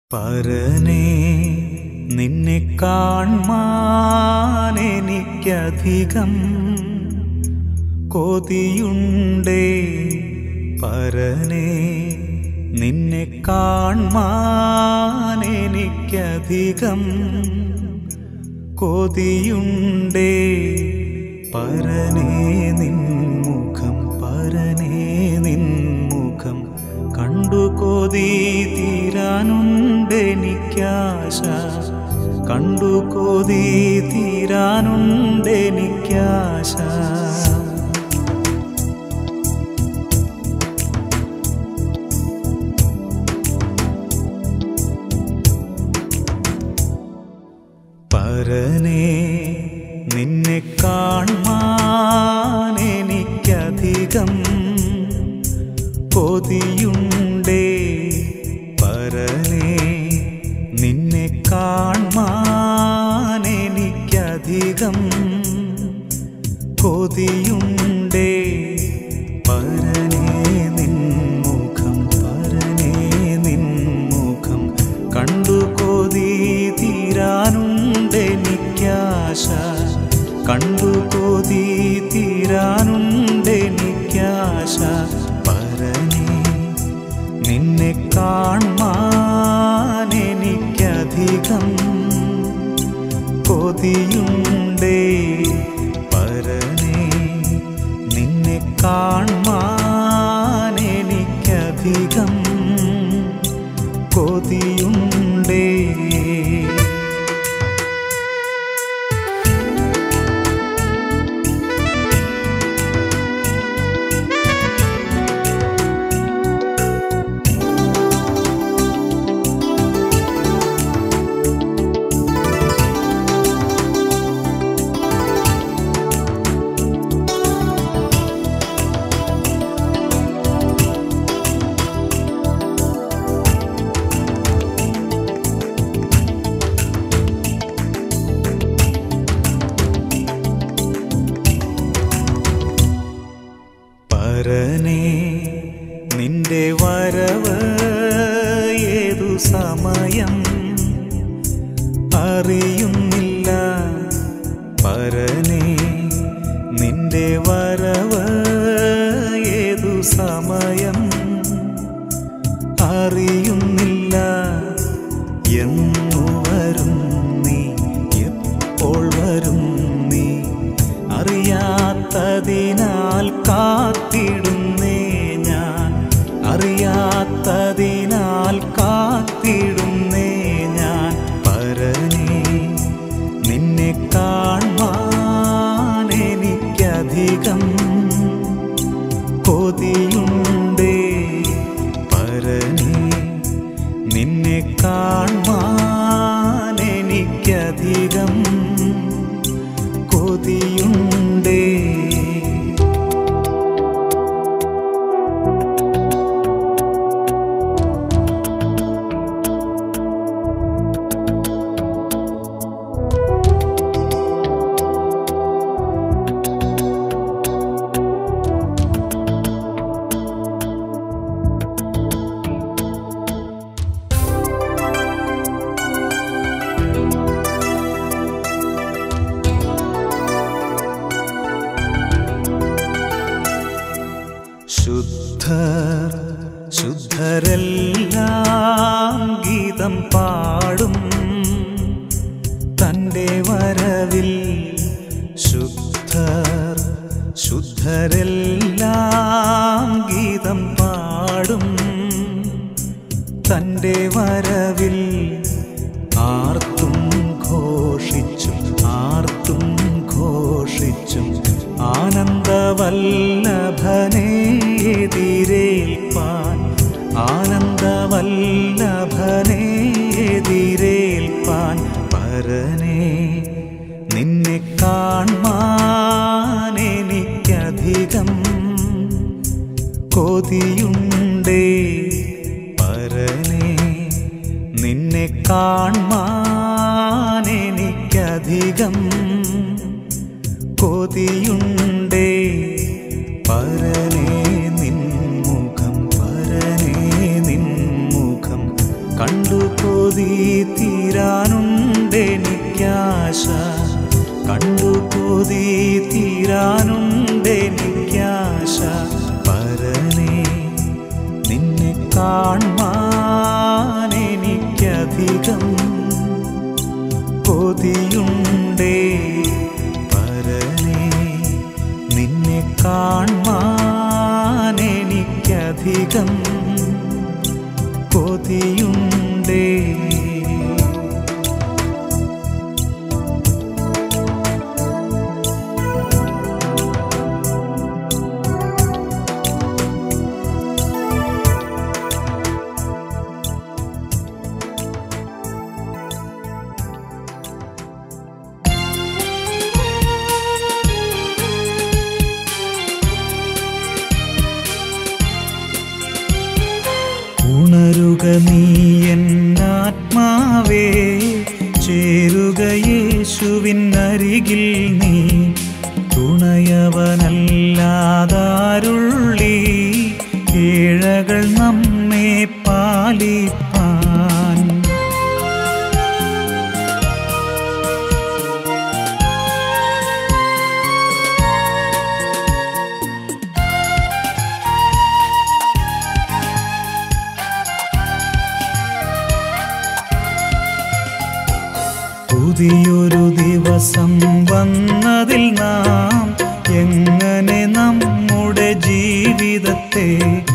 പരനേ നിന്നെ കാൺമാൻ എനിക്കധികം കൊതിയുണ്ടേ പരനേ നിന്നെ കാൺമാൻ എനിക്കധികം കൊതിയുണ്ടേ പരനേ നിൻമുഖം പരനേ നിൻമുഖം കണ്ടു കൊതി തീരാനുണ്ടെനിക്കാശ കണ്ടു കൊതി തീരാനുണ്ടെനിക്കാശ പരനേ നിന്നെ കാൺമാൻ എനിക്കധികം കൊതിയുണ്ടേ പരനേ നിന്നെ കാൺമാൻ എനിക്കധികം കൊതിയുണ്ടേ പരനേ നിൻമുഖം പരനേ നിൻമുഖം കണ്ടു കൊതി തീരാനുണ്ടെനിക്കാശ കണ്ടു കൊതി തീരാനുണ്ടെനിക്കാശ പരനേ നിന്നെ കാൺമാൻ എനിക്കധികം കൊതിയുണ്ടേ പരനേ നിന്നെ കാൺമാൻ എനിക്കധികം കൊതിയുണ്ടേ പരനേ നിന്റെ വരവ് ഏതു സമയം അറിയുന്നില്ല പരനേ നിന്റെ വരവ് ഏതു സമയം അറിയുന്നില്ല എന്നു വരും നീ എപ്പോൾ വരും നീ അറിയാത്തതിനാൽ കാത്തിടുന്നേ ഞാൻ അറിയാത്തതിനാൽ കാത്തിടുന്നേ ഞാൻ പരനേ നിന്നെ കാൺമാൻ എനിക്കധികം കൊതിയുണ്ടേ പരനേ നിന്നെ കാൺമാൻ എനിക്കധികം കൊതിയുണ്ടേ ശുദ്ധർ ശുദ്ധരെല്ലാം ഗീതം പാടും തൻ്റെ വരവിൽ ശുദ്ധർ ശുദ്ധരെല്ലാം ഗീതം പാടും തൻ്റെ വരവിൽ ആർത്തും ഘോഷിച്ചും ആർത്തും ഘോഷിച്ചും ആനന്ദവല്ലഭനെ എതിരേൽപ്പാൻ ആനന്ദവല്ലഭനെ എതിരേൽപ്പാൻ പരനേ നിന്നെ കാൺമാൻ എനിക്കധികം കൊതിയുണ്ടേ പരനേ നിന്നെ കാൺമാൻ എനിക്കധികം കൊതിയുണ്ടേ പരനേ നിൻമുഖം പരനേ നിൻമുഖം കണ്ടു കൊതി തീരാനുണ്ടെനിക്കാശ കണ്ടു കൊതി തീരാനുണ്ടെനിക്കാശ പരനേ നിന്നെ കാണാൻ എനിക്കധികം കൊതിയുണ്ടേ പരനേ നിന്നെ കാണാൻ എനിക്കധികം കൊതിയുണ്ടേ ഉണരുക നീ എന്നാത്മാവേ ചേരുക യേശുവിനരികിൽ നീ തുണയവനല്ലാതാരുള്ളി ഏഴകൾ നമ്മെ പാലിപ്പാൻ പുതിയൊരു ദിവസം വന്നതിൽ നാം എങ്ങനെ നമ്മുടെ ജീവിതത്തെ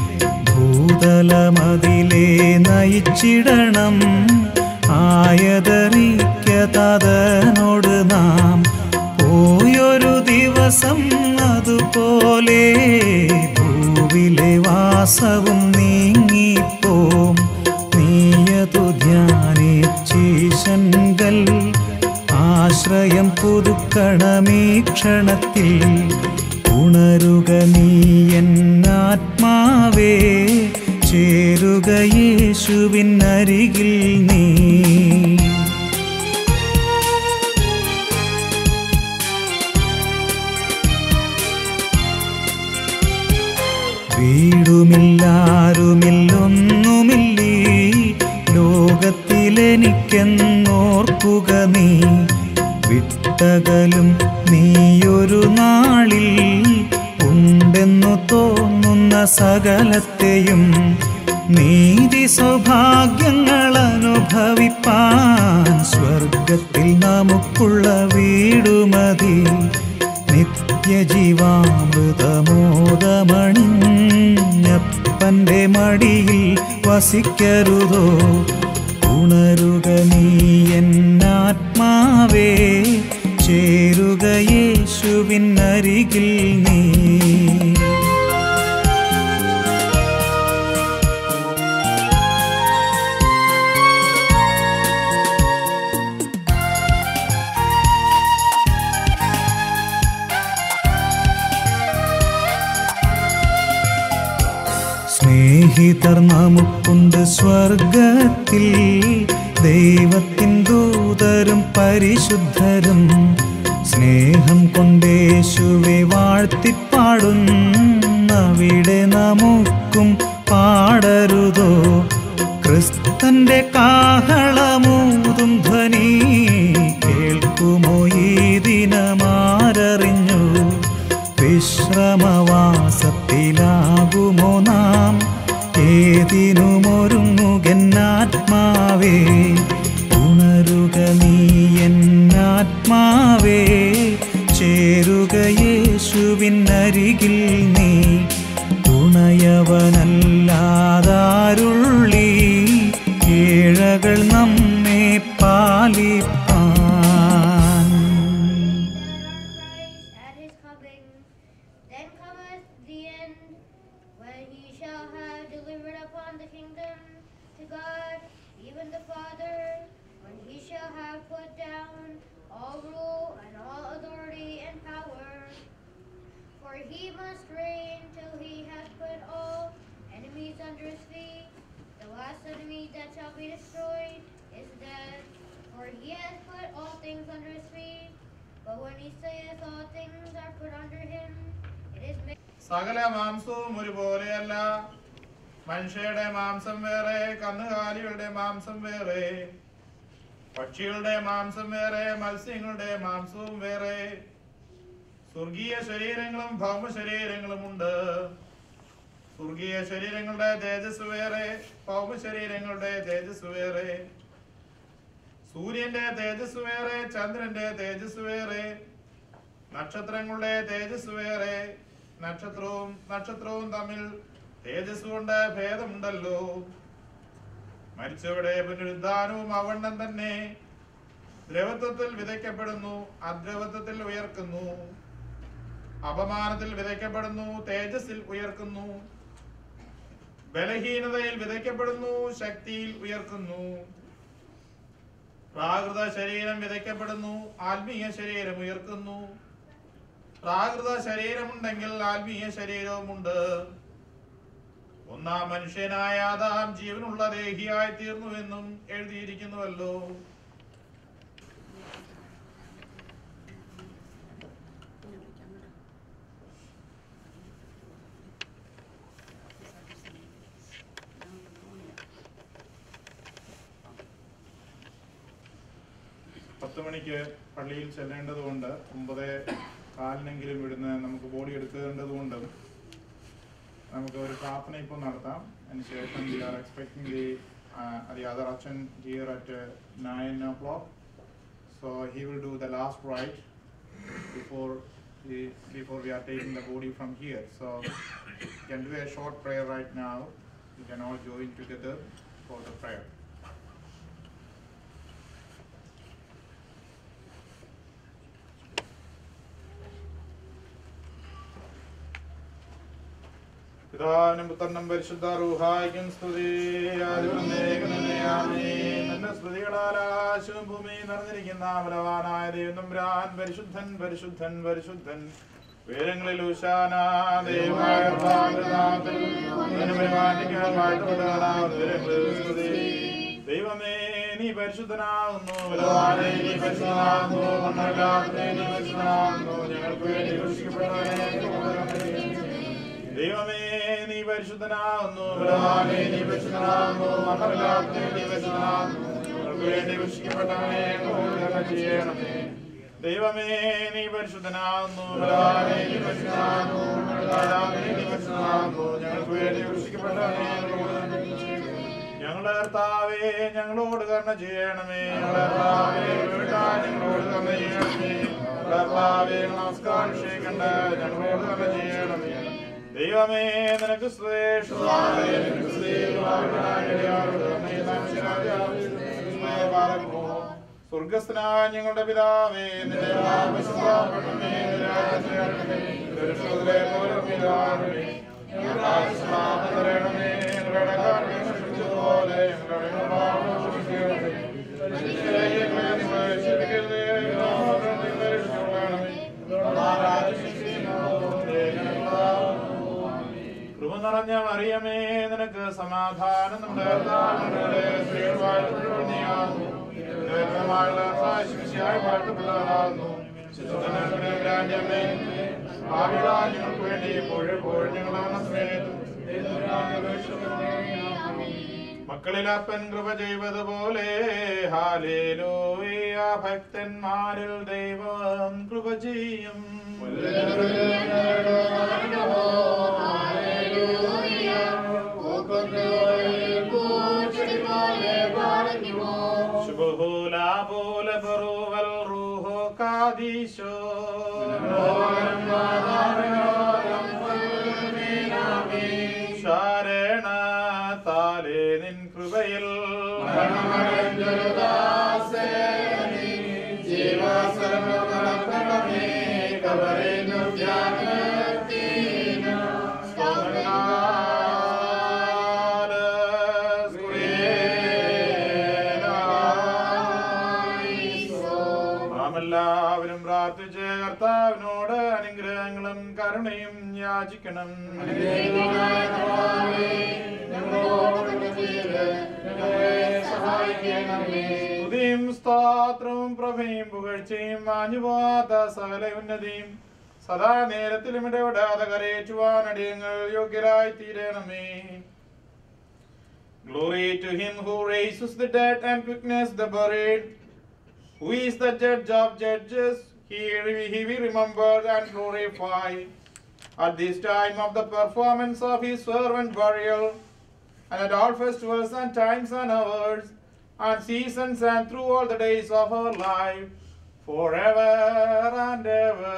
ഭൂതലമതിലെ നയിച്ചിടണം ആയതറിക്കതനോട് നാം പോയൊരു ദിവസം അതുപോലെ ഭൂവിലെ വാസവും നീങ്ങിപ്പോം നീയതു ധ്യാനിച്ചീശങ്കൽ ആശ്രയം പുതുക്കണമീ ക്ഷണത്തിൽ ഉണരുക നീ എന്നാത്മാവേ ചേരുക യേശുവിനരികിൽ നീ വീടുമില്ലാരുമില്ലൊന്നുമില്ലീ ലോകത്തിലെനിക്കെന്നോർക്കുക നീ വിട്ടകലും നീയൊരു നാളിൽ ഉണ്ടെന്നു തോന്നുന്ന സകലത്തെയും നീതി സൗഭാഗ്യങ്ങൾ അനുഭവിപ്പാൻ സ്വർഗത്തിൽ നമുക്കുള്ള വീടുമതി നിത്യജീവാമൃതമോദമണിഞ്ഞപ്പന്റെ മടിയിൽ വസിക്കരുതോ ഉണരുക നീ എന്നാത്മാവേ ചേരുക യേശുവിനരികിൽ നീ സ്നേഹിതർ നമുക്കുണ്ട് സ്വർഗത്തിൽ ദൈവത്തിൻ ദൂതരും പരിശുദ്ധരും സ്നേഹം കൊണ്ടേശുവെ വാഴ്ത്തിപ്പാടുന്നവിടെ നമുക്കും പാടരുതോ ക്രിസ്തന്റെ കാഹളമൂതും ധ്വനി കേൾക്കുമോ ഈ ദിനമാരറിഞ്ഞു വിശ്രമവാസത്തിലാകുമോ നാം ഏതിനുമൊരുങ്ങുകെന്നാത്മാവേ ഉണരുക നീ എന്നാത്മാവേ ചേരുക യേശുവിനരികിൽ നീ തുണയവനല്ലാതാരുള്ളി ഏഴകൾ നമ്മെ പാലിപ്പാൻ Christ at his coming. Then cometh the end, when he shall have delivered upon the kingdom to God, even the Father, when he shall have put down all rule and all authority and power. For he must reign till he hath put all enemies under his feet. The last enemy that shall be destroyed is death. For he hath put all things under his feet. But when he saith all things are put under him, it is made. സകല മാംസവും ഒരുപോലെയല്ല മനുഷ്യരുടെ മാംസം വേറെ കന്നുകാലികളുടെ മാംസം വേറെ പക്ഷികളുടെ മാംസം വേറെ മത്സ്യങ്ങളുടെ മാംസവും വേറെ സ്വർഗീയ ശരീരങ്ങളും ഭൗമ ശരീരങ്ങളും ഉണ്ട് സ്വർഗീയ ശരീരങ്ങളുടെ തേജസ് വേറെ ഭൗമ ശരീരങ്ങളുടെ തേജസ് വേറെ സൂര്യന്റെ തേജസ് വേറെ ചന്ദ്രന്റെ തേജസ് വേറെ നക്ഷത്രങ്ങളുടെ തേജസ് വേറെ നക്ഷത്രവും നക്ഷത്രവും തമ്മിൽ തേജസ് കൊണ്ട് ഭേദമുണ്ടല്ലോ മരിച്ചവരുടെ പുനരുദ്ധാനവും അവണ്ണം തന്നെ ദ്രവത്വത്തിൽ വിതയ്ക്കപ്പെടുന്നു അദ്രവത്വത്തിൽ ഉയർക്കുന്നു അപമാനത്തിൽ വിതയ്ക്കപ്പെടുന്നു തേജസ്സിൽ ഉയർക്കുന്നു ബലഹീനതയിൽ വിതയ്ക്കപ്പെടുന്നു ശക്തിയിൽ ഉയർക്കുന്നു പ്രാകൃത ശരീരം വിതയ്ക്കപ്പെടുന്നു ആത്മീയ ശരീരം ഉയർക്കുന്നു പ്രാകൃത ശരീരമുണ്ടെങ്കിൽ ആത്മീയ ശരീരവുമുണ്ട് ഒന്നാം മനുഷ്യനായ ആദാം ജീവനുള്ള ദേഹിയായി തീർന്നുവെന്നും എഴുതിയിരിക്കുന്നുവല്ലോ പത്ത് മണിക്ക് പള്ളിയിൽ ചെല്ലേണ്ടതുകൊണ്ട് ഒമ്പത് കാലിനെങ്കിലും ഇവിടുന്ന് നമുക്ക് ബോഡി എടുക്കേണ്ടതുകൊണ്ട് നമുക്ക് ഒരു പ്രാർത്ഥന ഇപ്പോൾ നടത്താം അതിനുശേഷം we are expecting the the other അച്ഛൻ here at nine o'clock so he will do the last rite before before we are taking the body from here. So you can do a short prayer right now. You can all join together for the prayer. പിതാവിനും പുത്രനും പരിശുദ്ധ റൂഹായിക്കും സ്തുതി നല്ല സ്തുതികളാൽ ആകാശവും ഭൂമിയും നിറഞ്ഞിരിക്കുന്ന ബലവാനായ ദൈവം തമ്പുരാൻ പരിശുദ്ധൻ പരിശുദ്ധൻ പരിശുദ്ധൻ വേദങ്ങളിൽ ഉശാന ദൈവമായ കർത്താവിന്റെ നാമത്തിൽ നിന്നെ പരിപാലിക്കാൻ വാഴ്ത്തപ്പെട്ടവനാകുന്നു. ഉയരങ്ങളിൽ സ്തുതി. ദൈവമേ നീ പരിശുദ്ധനാകുന്നു ബലവാനേ നീ പരിശുദ്ധനാകുന്നു മണ്ണല്ലാത്തേ നീ പരിശുദ്ധനാകുന്നു ഞങ്ങൾക്ക് വേണ്ടി ക്രൂശിക്കപ്പെട്ടവനെ ദൈവമേ നീ പരിശുദ്ധനാകുന്നു ബലവാനേ നീ പരിശുദ്ധനാകുന്നു മണ്ണല്ലാത്തേ നീ പരിശുദ്ധനാകുന്നു ഞങ്ങൾക്ക് വേണ്ടി ക്രൂശിക്കപ്പെട്ടവനെ ഞങ്ങളോട് ചെയ്യണമേ ദൈവമേ നീ പരിശുദ്ധനാകുന്നു ബലവാനേ നീ പരിശുദ്ധനാകുന്നു മണ്ണല്ലാത്തേ നീ പരിശുദ്ധനാകുന്നു ഞങ്ങൾക്ക് വേണ്ടി ക്രൂശിക്കപ്പെട്ടവനെ ഞങ്ങളോട് ഞങ്ങളുടെ കർത്താവേ ഞങ്ങളോട് കരുണ ചെയ്യണമേ ഞങ്ങളുടെ കർത്താവേ വീട്ടാൻ ഞങ്ങളോട് കരുണ ചെയ്യണമേ ഞങ്ങളുടെ കർത്താവേ നമസ്കാരം ക്ഷയിക്കണ്ട ഞങ്ങളോട് കരുണ ചെയ്യണമേ ദൈവമേ നിനക്ക് ശ്രേഷ്ഠമായ സ്വർഗസ്ഥനായ ഞങ്ങളുടെ പിതാവേ നിന്റെ നാമം വിശുദ്ധമാക്കണമേ, നിന്റെ രാജ്യം വരണമേ, നിന്റെ ഇഷ്ടത്തിലെ പോലെ പിതാവേ, ഞങ്ങളുടെ ആവശ്യമായത് തരണമേ, ഞങ്ങളുടെ കടങ്ങൾ ക്ഷമിച്ചതുപോലെ ഞങ്ങളുടെ കടങ്ങളും ക്ഷമിക്കണമേ. ഞങ്ങളെ ഞങ്ങളെ രക്ഷിക്കരുതേ, ഞങ്ങളെ ഞങ്ങളെ രക്ഷിക്കണമേ. ഞങ്ങളുടെ രാജ്യം ശക്തിയും കൃപ നിറഞ്ഞ മറിയമേ നിനക്ക് സമാധാനം നമ്മുടെ കർത്താവിന്റെ സ്ത്രീകൾ വാഴ്ത്തപ്പെട്ടവൾ നീയാകുന്നു. നിന്റെ ഉത്തമമായുള്ള കർത്താവ് ശിശുവായി വാഴ്ത്തപ്പെട്ടവനാകുന്നു. ശുദ്ധനായ രാജ്യമേ, ഭാവികളായ ഞങ്ങൾക്ക് വേണ്ടി എപ്പോഴും എപ്പോഴും ഞങ്ങളുടെ സമയത്തും മക്കളിൽ അപ്പൻ കൃപ ചെയ്തതുപോലെ ഹാലേലൂയ ഭക്തന്മാരിൽ ദൈവം കൃപ ചെയ്യും ശുഭഹൂല പോലെ ബറുവൽ റൂഹോ കാദീശോ ശരണ താലേ നിൻ കൃപയിൽ നാം എല്ലാവരും പ്രാർത്ഥിച്ച് കർത്താവിനോട് അനുഗ്രഹങ്ങളും കരുണയും യാചിക്കണം സ്തുതിയും സ്തോത്രവും പ്രഭയും പുകഴ്ചയും മാഞ്ഞുപോകാത്ത സകല ഉന്നതിയും സദാ നേരത്തിലും ഇടപെടാതെ കരയേറ്റുവാൻ അടിയങ്ങൾ യോഗ്യരായി തീരണമേ Glory to him who raises the dead and quickens the buried, who is the judge of judges. He, he will remember and glorify at this time of the performance of his servant burial, and at all festivals and times and hours, and seasons and through all the days of our life, forever and ever.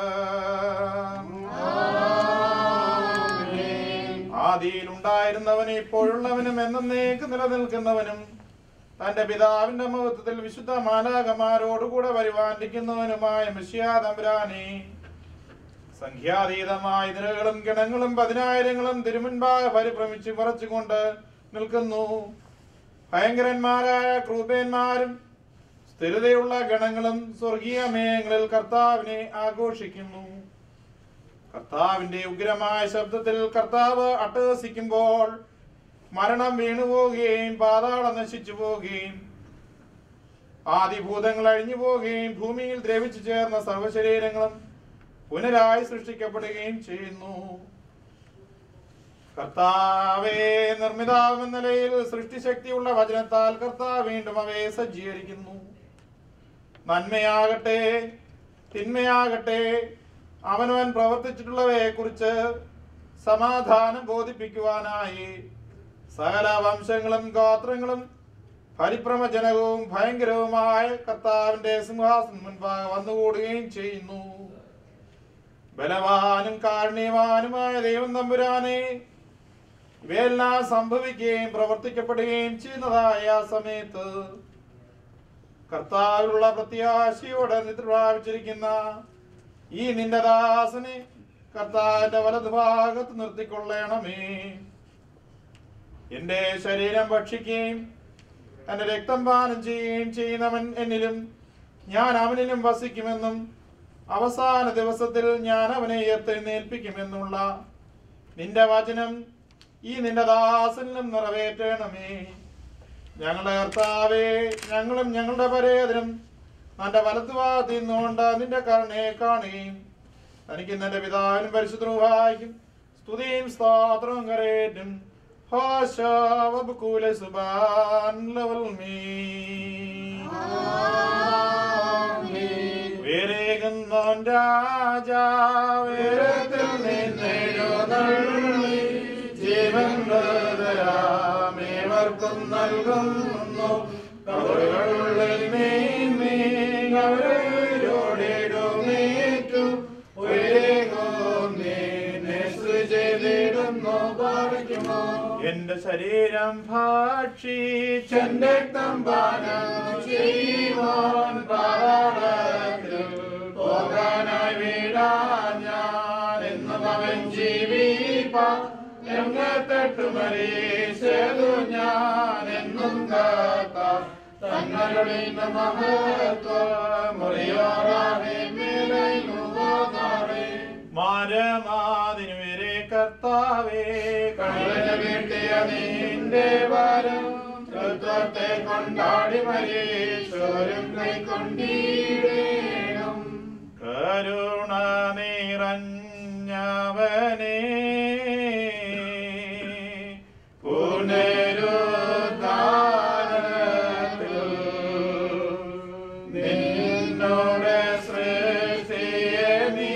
ആദിയിൽ ഉണ്ടായിരുന്നവനും ഇപ്പോഴുള്ളവനും എന്നേക്ക് നിലനിൽക്കുന്നവനും തന്റെ പിതാവിന്റെ മഹത്വത്തിൽ വിശുദ്ധ മാലാകമാരോടുകൂടെ വരുവാനിരിക്കുന്നവനുമായ മിഷ്യാതമ്പുരാനെ സംഖ്യാതീതമായ നിരകളും ഗണങ്ങളും പതിനായിരങ്ങളും തിരുമുൻപാകെ പരിഭ്രമിച്ച് പറച്ചുകൊണ്ട് നിൽക്കുന്നു ഭയങ്കരന്മാരായ ക്രൂപേന്മാരും സ്ഥിരതയുള്ള ഗണങ്ങളും സ്വർഗീയ മേഘങ്ങളിൽ കർത്താവിനെ ആഘോഷിക്കുന്നു കർത്താവിന്റെ ഉഗ്രമായ ശബ്ദത്തിൽ കർത്താവ് അട്ടഹസിക്കുമ്പോൾ മരണം വീണുപോവുകയും പാതാളം നശിച്ചു പോവുകയും ആദിഭൂതങ്ങൾ അഴിഞ്ഞു പോവുകയും ഭൂമിയിൽ ദ്രവിച്ചു ചേർന്ന സർവ്വശരീരങ്ങളും പുനരായി സൃഷ്ടിക്കപ്പെടുകയും ചെയ്യുന്നു കർത്താവേ നിർമ്മിതാവെന്ന നിലയിൽ സൃഷ്ടിശക്തിയുള്ള വചനത്താൽ കർത്താവ് വീണ്ടും അവയെ സജ്ജീകരിക്കുന്നു നന്മയാകട്ടെ തിന്മയാകട്ടെ അവനവൻ പ്രവർത്തിച്ചിട്ടുള്ളവയെ കുറിച്ച് സമാധാനം ബോധിപ്പിക്കുവാനായി സകല വംശങ്ങളും ഗോത്രങ്ങളും പരിഭ്രമജനകവും ഭയങ്കരവുമായ കർത്താവിന്റെ സിംഹാസനം മുൻപാകെ വന്നുകൂടുകയും ചെയ്യുന്നു ബലവാനും കാരുണ്യവാനുമായ ദൈവം തമ്പുരാനെ ഇവയെല്ലാം സംഭവിക്കുകയും പ്രവർത്തിക്കപ്പെടുകയും ചെയ്യുന്നതായ ആ സമയത്ത് കർത്താവിലുള്ള പ്രത്യാശയോടെ നിദ്ര പ്രാപിച്ചിരിക്കുന്ന ഈ നിന്റെ ദാസനെ കർത്താവിന്റെ വലതുഭാഗത്ത് നിർത്തിക്കൊള്ളണമേ എന്റെ ശരീരം ഭക്ഷിക്കുകയും എന്റെ രക്തം പാനം ചെയ്യുകയും ചെയ്യുന്നവൻ എന്നിലും ഞാൻ അവനിലും വസിക്കുമെന്നും അവസാന ദിവസത്തിൽ ഞാൻ അവനെ ഉയർത്തെഴുന്നേൽപ്പിക്കുമെന്നുള്ള നിന്റെ വചനം ഈ നിന്റെ ദാസനിലും നിറവേറ്റണമേ ഞങ്ങളുടെ കർത്താവേ ഞങ്ങളും ഞങ്ങളുടെ പരേതനും നിന്റെ വലത്തുഭാഗത്ത് നിന്നുകൊണ്ട് നിന്റെ കരുണയെ കാണുകയും തനിക്ക് നിന്റെ പിതാവിനും പരിശുദ്ധവായിക്കും സ്തുതിയും സ്തോത്രവും കരേറ്റും ഹാശാവബുകൂല സുബാൻ ലവൽ മീ വേരേകുന്നോൻ രാജാവേരത്തിൽ നിന്നെഴുന്നള്ളി ജീവൻ ഹൃദയമേവർക്കും നൽകുന്നു കവറുകളിൽ നീങ്ങവരോടിടുന്നേറ്റു എന്റെ ശരീരം ഭക്ഷിച്ചെന്റെ രക്തം പാനം ചെയ്യുവാൻ പാതാളത്തിൽ പോകാനായി വീടാൻ ഞാൻ എന്നും അവൻ ജീവിപ്പാൻ രംഗത്തെട്ടു മരീശതു ഞാൻ എന്നും കാത്ത തങ്ങളുടെ മഹത്വം മുറിയോറാകെ മേലൈനുവാകാറേ മാരമാതിനു വരെ കർത്താവേ കണ്ണു കിട്ടിയ നിന്റെ വരം തൃത്വത്തെ കൊണ്ടാടി മരീശ്വരും കൈക്കൊണ്ടിടേണം കരുണ നിറഞ്ഞവനേ പുനരുദ്ധാനത്തിൽ നിന്നോട് സൃഷ്ടിയെ നീ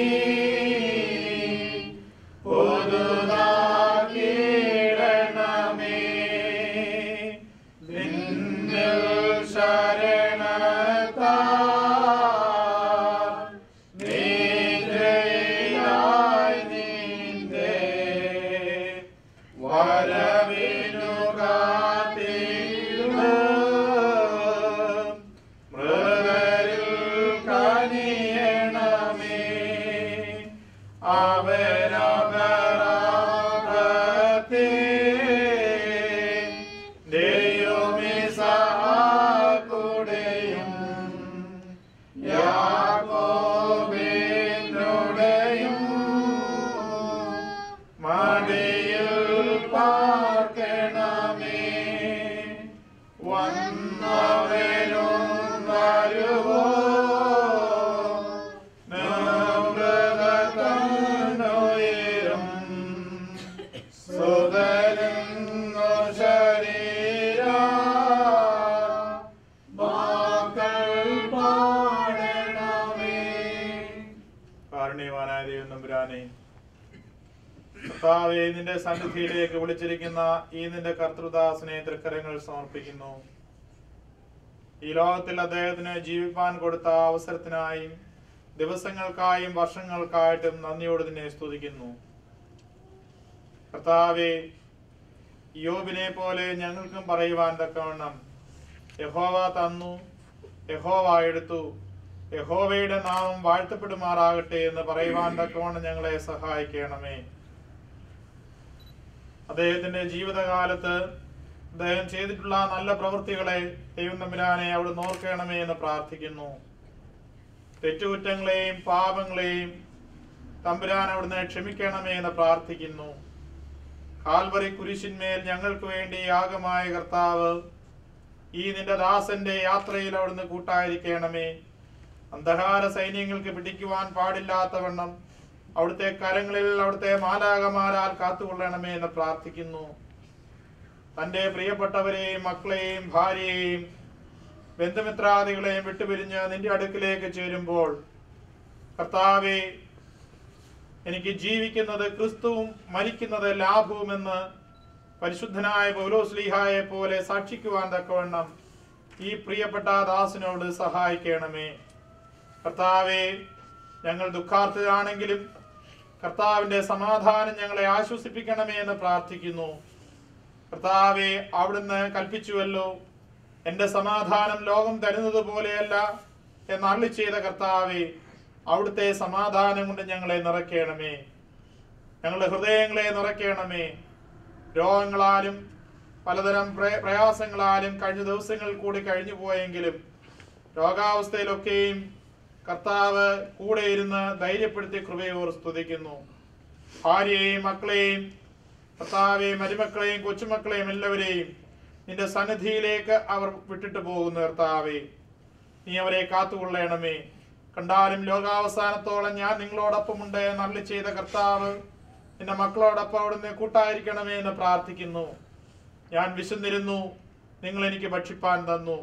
പുതുതാക്കിയിടണമേ നിന്നിൽ ശരണത്താൽ നിദ്രയിലായി നിന്റെ സഹായിക്കണമേ കർത്താവെ നിന്റെ സന്നിധിയിലേക്ക് വിളിച്ചിരിക്കുന്ന ഈ നിന്റെ കർത്തൃദാസനെ തൃക്കരങ്ങൾ സമർപ്പിക്കുന്നു ഈ ലോകത്തിൽ അദ്ദേഹത്തിന് ജീവിപ്പാൻ കൊടുത്ത അവസരത്തിനായും ദിവസങ്ങൾക്കായും വർഷങ്ങൾക്കായിട്ടും നന്ദിയോട് നിന്നെ സ്തുതിക്കുന്നു കർത്താവെ യോബിനെ പോലെ ഞങ്ങൾക്കും പറയുവാൻ തക്കവണ്ണം യഹോവ തന്നു യഹോവ എടുത്തു യഹോവയുടെ നാമം വാഴ്ത്തപ്പെടുമാറാകട്ടെ എന്ന് പറയുവാൻ തക്കവണ്ണം ഞങ്ങളെ സഹായിക്കണമേ അദ്ദേഹത്തിന്റെ ജീവിതകാലത്ത് അദ്ദേഹം ചെയ്തിട്ടുള്ള നല്ല പ്രവൃത്തികളെ ദൈവം തമ്പുരാനെ അവിടെ നോർക്കണമേ എന്ന് പ്രാർത്ഥിക്കുന്നു തെറ്റുകുറ്റങ്ങളെയും പാപങ്ങളെയും തമ്പുരാൻ അവിടുന്ന് ക്ഷമിക്കണമേ എന്ന് പ്രാർത്ഥിക്കുന്നു കാൽവറി കുരിശിന്മേൽ ഞങ്ങൾക്ക് വേണ്ടി യാഗമായ കർത്താവ് ഈ നിന്റെ ദാസന്റെ യാത്രയിൽ അവിടുന്ന് കൂട്ടായിരിക്കണമേ അന്ധകാര സൈന്യങ്ങൾക്ക് പിടിക്കുവാൻ പാടില്ലാത്തവണ്ണം അവിടുത്തെ കരങ്ങളിൽ അവിടുത്തെ മാലാകമാരാൽ കാത്തുകൊള്ളണമേ എന്ന് പ്രാർത്ഥിക്കുന്നു തന്റെ പ്രിയപ്പെട്ടവരെയും മക്കളെയും ഭാര്യയെയും ബന്ധുമിത്രാദികളെയും വിട്ടുപിരിഞ്ഞ് നിന്റെ അടുക്കിലേക്ക് ചേരുമ്പോൾ കർത്താവെ എനിക്ക് ജീവിക്കുന്നത് ക്രിസ്തുവും മരിക്കുന്നത് ലാഭവുമെന്ന് പരിശുദ്ധനായ പൗലോസ്ലിഹായെ പോലെ സാക്ഷിക്കുവാൻ തക്കവണ്ണം ഈ പ്രിയപ്പെട്ട ദാസിനോട് സഹായിക്കണമേ കർത്താവെ ഞങ്ങൾ ദുഃഖാർത്ഥരാണെങ്കിലും കർത്താവിന്റെ സമാധാനം ഞങ്ങളെ ആശ്വസിപ്പിക്കണമേ എന്ന് പ്രാർത്ഥിക്കുന്നു കർത്താവെ അവിടുന്ന് കൽപ്പിച്ചുവല്ലോ എന്റെ സമാധാനം ലോകം തരുന്നത് പോലെയല്ല എന്ന് അള്ളി ചെയ്ത കർത്താവെ അവിടുത്തെ സമാധാനം കൊണ്ട് ഞങ്ങളെ നിറയ്ക്കണമേ ഞങ്ങളുടെ ഹൃദയങ്ങളെ നിറയ്ക്കണമേ രോഗങ്ങളാലും പലതരം പ്രയ- പ്രയാസങ്ങളാലും കഴിഞ്ഞ ദിവസങ്ങൾ കൂടി കഴിഞ്ഞു പോയെങ്കിലും രോഗാവസ്ഥയിലൊക്കെയും കർത്താവ് കൂടെ ഇരുന്ന് ധൈര്യപ്പെടുത്തി കൃപയോർ സ്തുതിക്കുന്നു ഭാര്യയെയും മക്കളെയും കർത്താവെയും മരുമക്കളെയും കൊച്ചുമക്കളെയും എല്ലാവരെയും നിന്റെ സന്നിധിയിലേക്ക് അവർ വിട്ടിട്ട് പോകുന്നു കർത്താവേ നീ അവരെ കാത്തുകൊള്ളണമേ കണ്ടാലും ലോകാവസാനത്തോളം ഞാൻ നിങ്ങളോടൊപ്പമുണ്ട് നല്ല ചെയ്ത കർത്താവ് നിന്റെ മക്കളോടൊപ്പം അവിടുന്ന് കൂട്ടായിരിക്കണമേ എന്ന് പ്രാർത്ഥിക്കുന്നു ഞാൻ വിശന്നിരുന്നു നിങ്ങൾ എനിക്ക് ഭക്ഷിപ്പാൻ തന്നു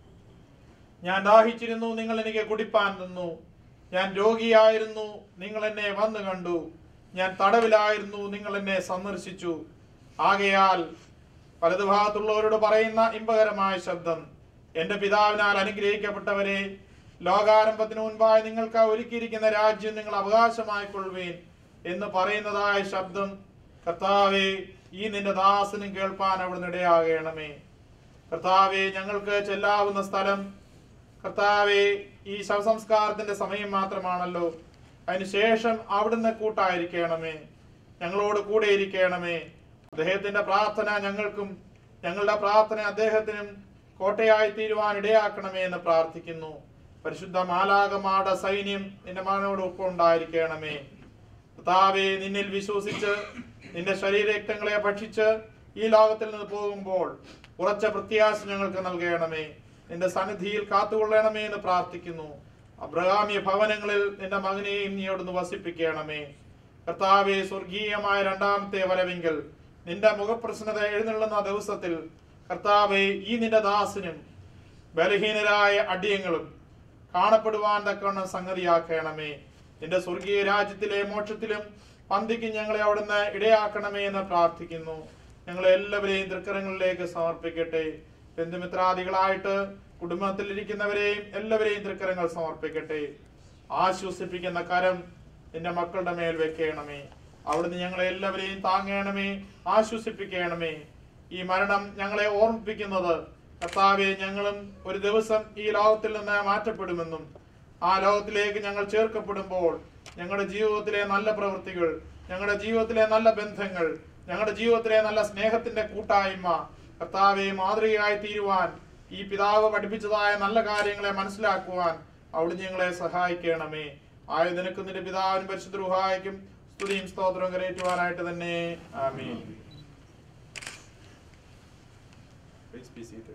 ഞാൻ ദാഹിച്ചിരുന്നു നിങ്ങൾ എനിക്ക് കുടിപ്പാൻ തന്നു ഞാൻ രോഗിയായിരുന്നു നിങ്ങൾ എന്നെ വന്നു കണ്ടു ഞാൻ തടവിലായിരുന്നു നിങ്ങൾ എന്നെ സന്ദർശിച്ചു ആകയാൽ വലതുഭാഗത്തുള്ളവരോട് പറയുന്ന ഇമ്പകരമായ ശബ്ദം എന്റെ പിതാവിനാൽ അനുഗ്രഹിക്കപ്പെട്ടവരെ ലോകാരംഭത്തിന് മുൻപായി നിങ്ങൾക്ക് ഒരുക്കിയിരിക്കുന്ന രാജ്യം നിങ്ങൾ അവകാശമായി കൊള്ളുവീൻ എന്ന് പറയുന്നതായ ശബ്ദം കർത്താവെ ഈ നിന്റെ ദാസനും കേൾപ്പാൻ അവിടുന്ന് ഇടയാകണമേ കർത്താവെ ഞങ്ങൾക്ക് ചെല്ലാവുന്ന സ്ഥലം കർത്താവെ ഈ ശവസംസ്കാരത്തിന്റെ സമയം മാത്രമാണല്ലോ അതിനുശേഷം അവിടുന്ന് കൂട്ടായിരിക്കണമേ ഞങ്ങളോട് കൂടെ ഇരിക്കണമേ അദ്ദേഹത്തിന്റെ പ്രാർത്ഥന ഞങ്ങൾക്കും ഞങ്ങളുടെ പ്രാർത്ഥന അദ്ദേഹത്തിനും കോട്ടയായി തീരുവാൻ ഇടയാക്കണമേ എന്ന് പ്രാർത്ഥിക്കുന്നു പരിശുദ്ധ മാലാകമാട സൈന്യം നിന്റെ മകനോട് ഒപ്പം ഉണ്ടായിരിക്കണമേ കർത്താവെ നിന്നിൽ വിശ്വസിച്ച് നിന്റെ ശരീരരക്തങ്ങളെ ഭക്ഷിച്ച് ഈ ലോകത്തിൽ നിന്ന് പോകുമ്പോൾ ഉറച്ച പ്രത്യാശ ഞങ്ങൾക്ക് നൽകണമേ നിന്റെ സന്നിധിയിൽ കാത്തുകൊള്ളണമേ എന്ന് പ്രാർത്ഥിക്കുന്നു അബ്രഹാമിയ ഭവനങ്ങളിൽ നിന്റെ മകനെയും നീ അവിടുന്ന് വസിപ്പിക്കണമേ കർത്താവെ സ്വർഗീയമായ രണ്ടാമത്തെ വരവെങ്കിൽ നിന്റെ മുഖപ്രസന്നത എഴുന്നള്ളുന്ന ദിവസത്തിൽ കർത്താവെ ഈ നിന്റെ ദാസനും ബലഹീനരായ അടിയങ്ങളും കാണപ്പെടുവാൻ തക്കവണ്ണം സംഗതിയാക്കണമേ നിന്റെ സ്വർഗീയ രാജ്യത്തിലെ മോക്ഷത്തിലും പന്തിക്ക് ഞങ്ങളെ അവിടുന്ന് ഇടയാക്കണമേ എന്ന് പ്രാർത്ഥിക്കുന്നു ഞങ്ങളെ എല്ലാവരെയും തൃക്കരങ്ങളിലേക്ക് സമർപ്പിക്കട്ടെ ബന്ധുമിത്രാദികളായിട്ട് കുടുംബത്തിലിരിക്കുന്നവരെയും എല്ലാവരെയും തൃക്കരങ്ങൾ സമർപ്പിക്കട്ടെ ആശ്വസിപ്പിക്കുന്ന കരം നിന്റെ മക്കളുടെ മേൽ വെക്കണമേ അവിടുന്ന് ഞങ്ങളെ എല്ലാവരെയും താങ്ങണമേ ആശ്വസിപ്പിക്കണമേ ഈ മരണം ഞങ്ങളെ ഓർമ്മിപ്പിക്കുന്നത് കർത്താവെ ഞങ്ങളും ഒരു ദിവസം ഈ ലോകത്തിൽ നിന്ന് മാറ്റപ്പെടുമെന്നും ആ ലോകത്തിലേക്ക് ഞങ്ങൾ ചേർക്കപ്പെടുമ്പോൾ ഞങ്ങളുടെ ജീവിതത്തിലെ നല്ല പ്രവൃത്തികൾ ഞങ്ങളുടെ ജീവിതത്തിലെ നല്ല ബന്ധങ്ങൾ ഞങ്ങളുടെ ജീവിതത്തിലെ നല്ല സ്നേഹത്തിന്റെ കൂട്ടായ്മ കർത്താവെ മാതൃകയായി തീരുവാൻ ഈ പിതാവ് പഠിപ്പിച്ചതായ നല്ല കാര്യങ്ങളെ മനസ്സിലാക്കുവാൻ അവിടുന്ന് ഞങ്ങളെ സഹായിക്കണമേ ആയ നിനക്ക് നിന്റെ പിതാവിനും പരിശുദ്ധ റുഹായിക്കും സ്തുതിയും സ്തോത്രവും കരയറ്റുവാനായിട്ട് തന്നെ ആമീൻ Please be seated.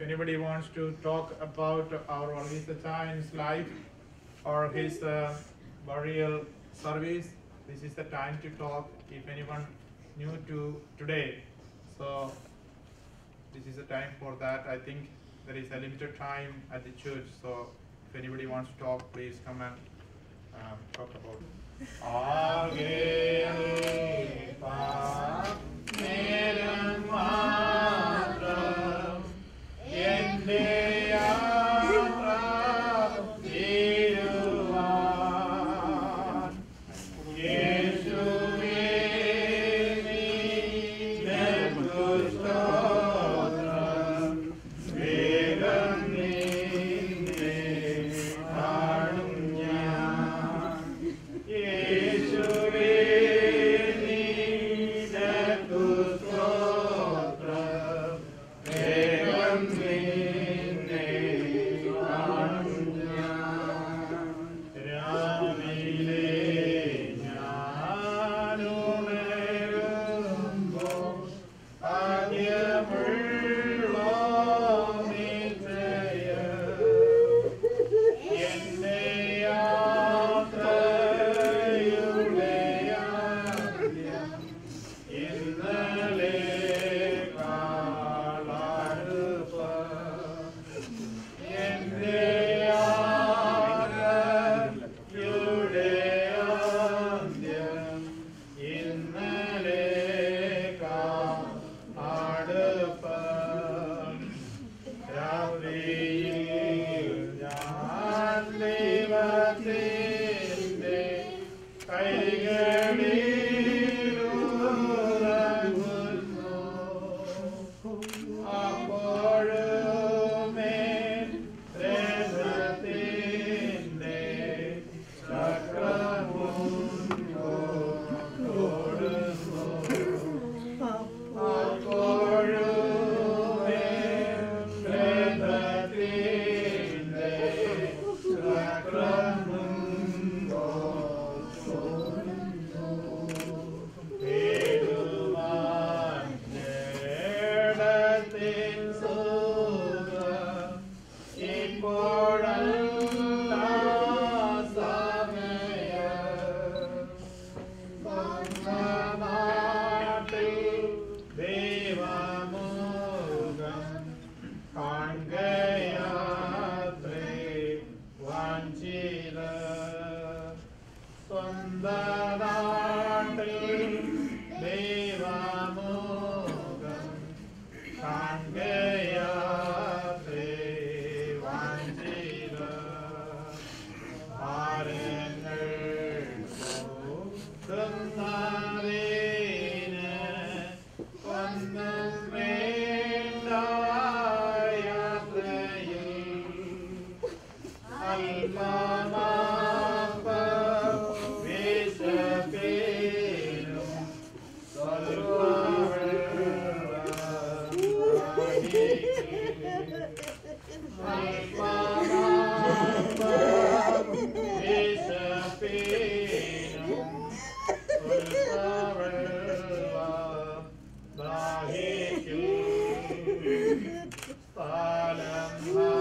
anybody wants to talk about our Valgisa Chain's life or his uh, burial service, this is the time to talk. If anyone new to today, so this is the time for that. I think there is a limited time at the church, so if anybody wants to talk, please come and um, talk about it. നേരം മാത്രം എന്റെ യാത്ര തീരുവാൻ യേശുവേ നിനക്കു സ്തോത്രം. വേഗം നിന്നെ കാണും ഞാൻ. യേശുവേ നിനക്കു സ്തോത്രം. വേഗം നിന്നെ കാണും ഞാൻ. രാവിലെ ഞാനുണരുമ്പോൾ ആദ്യമുള്ളോർമ്മയിൽ എന്റെ യാത്രയുടെ ആദ്യം ഇന്നലെ എന്റെ യാത്രയുടെ ആദ്യം ഇന്നലെ അടുപ്പം രാത്രിയിൽ ഞാൻ ദൈവത്തിൻ്റെ കൈകളിലുറങ്ങുന്നു. അപ്പോഴുമേ രഥത്തിൻ്റെ ചക്രവും ഓടുന്നു. അപ്പോഴുമേ രഥത്തിൻ്റെ ചക്രവും പേരുവാൻ നേടത്തിൻ സുഖം ഇപ്പോഴല്ല സമയം നാട്ടിൽ ദൈവമുഖം കാൺകയാത്രേ വാഞ്ചില സ്വന്ത നാട്ടിൽ ദൈവമുഖം കാൺകയാത്രേ വാഞ്ചില ആരങ്ങൾ ുന്നതിന് ഒന്നും വേണ്ട യാത്രയിൽ അല്പമാപ്പം വിശപ്പിലും സ്വൽപ്പവെള്ളം അല്പമാപ്പം വിശപ്പിലും സ്വൽപ്പവെള്ളം ദാഹിക്കും സ്ഥലം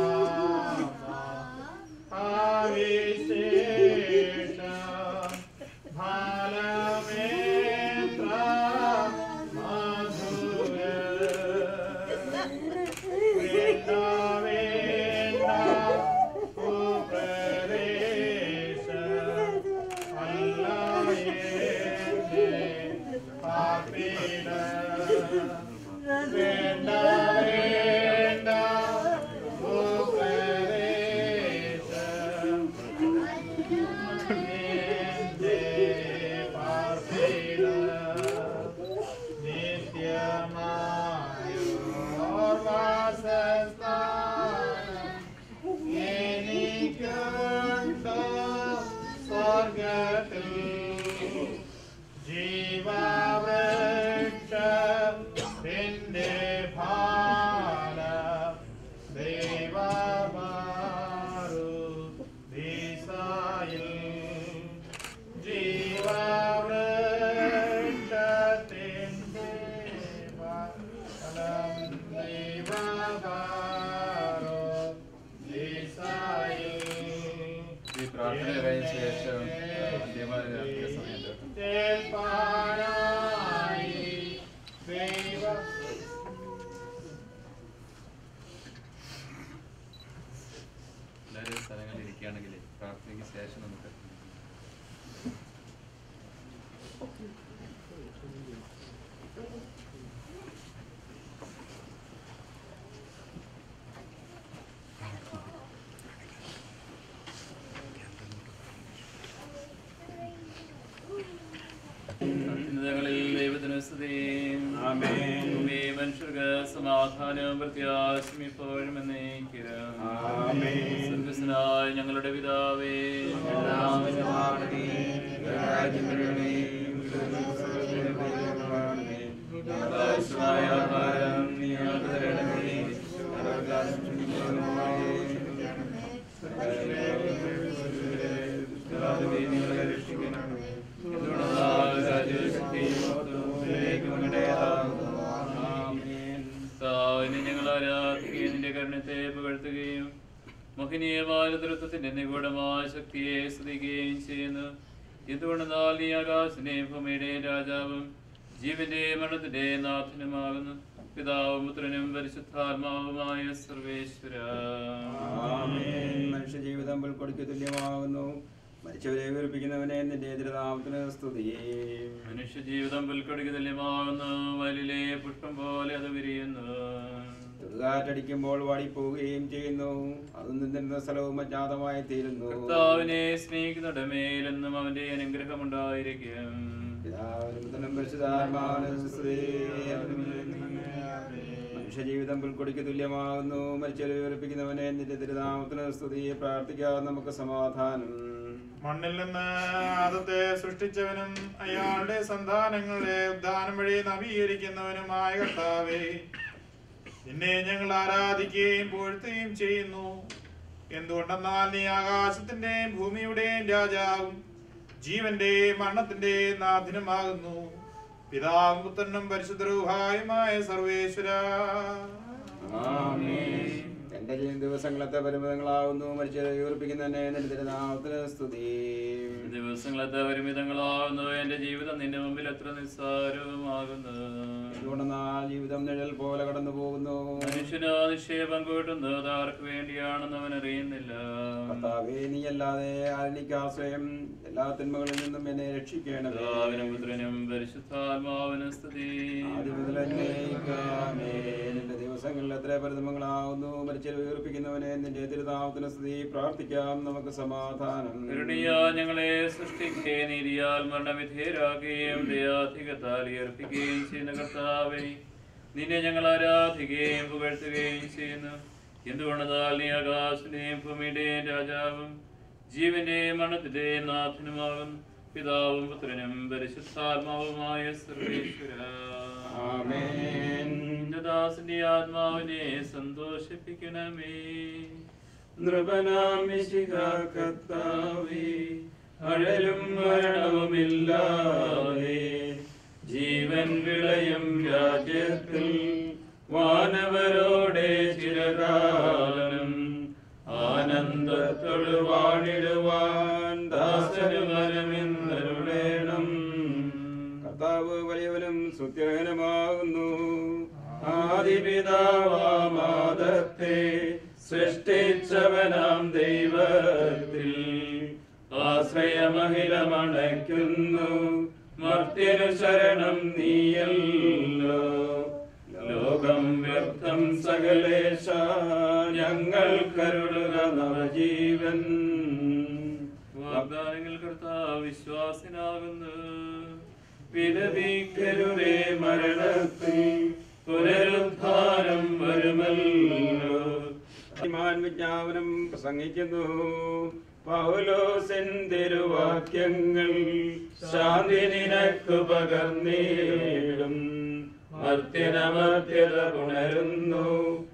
ആവിശേഷം ഫലമേത്ര മധുര വേണ്ട വേണ്ട ഉപദേശ അല്ല എന്നെ പാപിട വേണ്ട വേണ്ട ഉപദേശം നിന്റെ പാപിട നിത്യമായോർവാസസ്ഥാനം എനിക്കുണ്ട് സ്വർഗത്തിൽ ജീവവൃക്ഷത്തിന്റെ ഫലം ദൈവമാരു ദിശയിൽ ജീവവൃക്ഷത്തിന്റെ ഫലം ദൈവമാരു പ്രാർത്ഥന കഴിഞ്ഞ ശേഷം അന്ത്യമായ രാത്രി സമയം കേട്ടോ കേൾപ്പാനായി ദൈവ എല്ലാവരും സ്ഥലങ്ങളിൽ ഇരിക്കുകയാണെങ്കിൽ പ്രാർത്ഥനയ്ക്ക് ശേഷം നമുക്ക് അത്യുന്നതങ്ങളിൽ ദൈവത്തിന് സ്തുതി. ഭൂമി മനുഷ്യർക്ക് സമാധാനവും പ്രത്യാശയും ഇപ്പോഴും എന്നേക്കും. സ്വർഗ്ഗസ്ഥനായ ഞങ്ങളുടെ പിതാവേ ആകാശമായ ആഹാരം നീ ഞങ്ങൾക്ക് തരണമേ. ഞങ്ങൾക്ക് ദുഷ്ടരാജനെ നീ ഞങ്ങളെ രക്ഷിക്കണമേ. എന്തുകൊണ്ടെന്നാൽ രാജ്യവും ശക്തിയും മഹത്വവും എന്നേക്കും അങ്ങയുടേതാകുന്നു. ആമേൻ. കർത്താവിനെ ഞങ്ങൾ ആരാധിക്കുകയും നിന്റെ കരുണത്തെ പുകഴ്ത്തുകയും മഹനീയമായ ദൃത്വത്തിന്റെ നിഗൂഢമായ ശക്തിയെ സ്തുതിക്കുകയും ചെയ്യുന്നു എന്തുകൊണ്ടെന്നാൽ നീ ആകാശിന്റെയും ഭൂമിയുടെയും രാജാവും ജീവന്റെ മരണത്തിന്റെ നാഥനുമാകുന്നു പിതാവും പുത്രനും പരിശുദ്ധാത്മാവുമായ സർവേശ്വര മനുഷ്യജീവിതം പുൽക്കൊടിക്ക് തുല്യമാകുന്നു മരിച്ചവരെ വീർപ്പിക്കുന്നവനെ നിന്റെ എതിരനാമത്തിന് സ്തുതി മനുഷ്യ ജീവിതം പുൽക്കൊടിക്ക് തുല്യമാകുന്നു വയലിലെ പുഷ്പം പോലെ അത് വിരിയുന്നു ചെറുകാറ്റടിക്കുമ്പോൾ വാടിപ്പോവുകയും ചെയ്യുന്നു അത് നിന്നിരുന്ന സ്ഥലവും അജ്ഞാതമായി തീരുന്നു കർത്താവിനെ സ്നേഹിക്കുന്നവരുടെ മേലെന്നും അവന്റെ അനുഗ്രഹം ഉണ്ടായിരിക്കും പിതാവിനും പുത്രനും പരിശുദ്ധാത്മാവിനും സ്തുതി. മനുഷ്യജീവിതം പുൽക്കൊടിക്ക് തുല്യമാകുന്നു മരിച്ചവരെ വീർപ്പിക്കുന്നവനെ നിന്റെ തിരുനാമത്തിന് സ്തുതി പ്രാർത്ഥിക്കാതെ നമുക്ക് സമാധാനം മണ്ണിൽ നിന്ന് ആദത്തെ സൃഷ്ടിച്ചവനും അയാളുടെ സന്താനങ്ങളെ ഉദ്ധാനം വഴി നവീകരിക്കുന്നവനുമായ കർത്താവേ നിന്നെ ഞങ്ങൾ ആരാധിക്കുകയും പുകഴ്ത്തുകയും ചെയ്യുന്നു എന്തുകൊണ്ടെന്നാൽ നീ ആകാശത്തിന്റെയും ഭൂമിയുടെയും രാജാവും ജീവന്റെയും മരണത്തിന്റെയും നാഥനുമാകുന്നു പിതാവും പുത്രനും പരിശുദ്ധരൂഹായുമായ സർവേശ്വര എന്റെ ജീവൻ ദിവസങ്ങളത്തെ പരിമിതങ്ങളാവുന്നു മരിച്ചവരെ വീർപ്പിക്കുന്നതന്നെ നിന്റെ തിരുനാമത്തിന് സ്തുതി ദിവസങ്ങളത്തെ പരിമിതങ്ങളാകുന്നു എന്റെ ജീവിതം നിന്റെ മുമ്പിൽ എത്ര നിസ്സാരവുമാകുന്നു എന്തുകൊണ്ടെന്നാൽ ജീവിതം നിഴൽ പോലെ കടന്നു പോകുന്നു മനുഷ്യന് നിക്ഷേപം കൂട്ടുന്നത് ആർക്ക് വേണ്ടിയാണെന്ന് അവൻ അറിയുന്നില്ല കർത്താവേ നീ അല്ലാതെ ആരെനിക്ക് ആശ്രയം എല്ലാ തിന്മകളിൽ നിന്നും എന്നെ രക്ഷിക്കണമേ പിതാവിനും പുത്രനും പരിശുദ്ധാത്മാവിനും സ്തുതി ആദ്യം മുതൽ എന്നേക്കുമാമേ. നിന്റെ ദിവസങ്ങളിൽ എത്ര പരിതമങ്ങളാവുന്നു മരിച്ചവരെ വീർപ്പിക്കുന്നവനെ നിന്റെ തിരുനാമത്തിന് സ്തുതി പ്രാർത്ഥിക്കാം നമുക്ക് സമാധാനം കരുണിയാ ഞങ്ങളെ സൃഷ്ടിക്കുകയും നീതിയാൽ മരണവിധേയരാക്കുകയും ദയാധികത്താൽ ഏർപ്പിക്കുകയും ചെയ്യുന്ന കർത്താവെ നിന്നെ ഞങ്ങൾ ആരാധിക്കുകയും പുകഴ്ത്തുകയും ചെയ്യുന്നു എന്തുകൊണ്ടെന്നാൽ നീ ആകാശിന്റെയും ഭൂമിയുടെയും രാജാവും ജീവന്റെയും മരണത്തിന്റെയും നാഥനുമാകും പിതാവും പുത്രനും പരിശുദ്ധാത്മാവുമായ സർവേശ്വര ആമേൻ. നിന്റെ ദാസന്റെ ആത്മാവിനെ സന്തോഷിപ്പിക്കണമേ നൃപനാമിശിഹാകർത്താവേ, അഴലും മരണവുമില്ലാതെ ജീവൻ വിളയും രാജ്യത്തിൽ വാനവരോടെ ചിരകാലം ആനന്ദത്തോട് വാണിടുവാൻ ദാസന് മനമെന്നരുളേണം കർത്താവ് വലിയവനും സുത്യഹനമാകുന്നു ആദിപിതാവാമാദത്തെ സൃഷ്ടിച്ചവനാം ദൈവത്തിൽ ആശ്രയമഹിലമണയ്ക്കുന്നു മർത്യനു ശരണം നീയല്ലോ ലോകം വ്യർത്ഥം സകലേശ ഞങ്ങൾ കരുളുക നവജീവൻ വാഗ്ദാനങ്ങൾ കർത്താവ് വിശ്വാസനാകുന്നു വിലപിക്കരുതേ മരണത്തിൽ പുനരുദ്ധാനം വരുമല്ലോ അഭിമാൻ വിജ്ഞാപനം പ്രസംഗിക്കുന്നു പൗലോസിൻ തിരുവാക്യങ്ങൾ ശാന്തി നിനക്ക് പകർന്നേടും മർത്യനമർത്യത പുണരുന്നു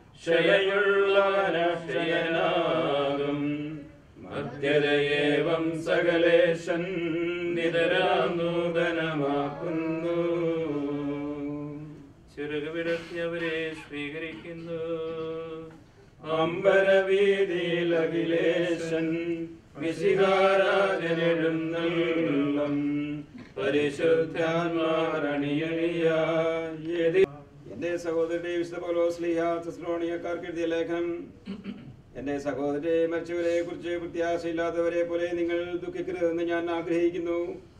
ക്ഷയയുള്ളവനക്ഷയനാകും മർത്യതയേവം സകലേശൻ നിതരാനൂതനമാക്കുന്നു ചെറുക വിടർത്തിയവരെ സ്വീകരിക്കുന്നു അമ്പരവീതിയിൽ അഖിലേശൻ മിശിഹാരാജനെഴുന്നള്ളം പരിശുദ്ധാത്മാരണിയണിയായി എന്റെ സഹോദരന്റെ വിശുദ്ധ പൗലോസ്ലിഹ തെസ്സലോണിയക്കാർക്ക് എഴുതിയ ലേഖനം എന്റെ സഹോദരരെ മരിച്ചവരെ കുറിച്ച് പ്രത്യാശയില്ലാത്തവരെ പോലെ നിങ്ങൾ ദുഃഖിക്കരുതെന്ന് ഞാൻ ആഗ്രഹിക്കുന്നു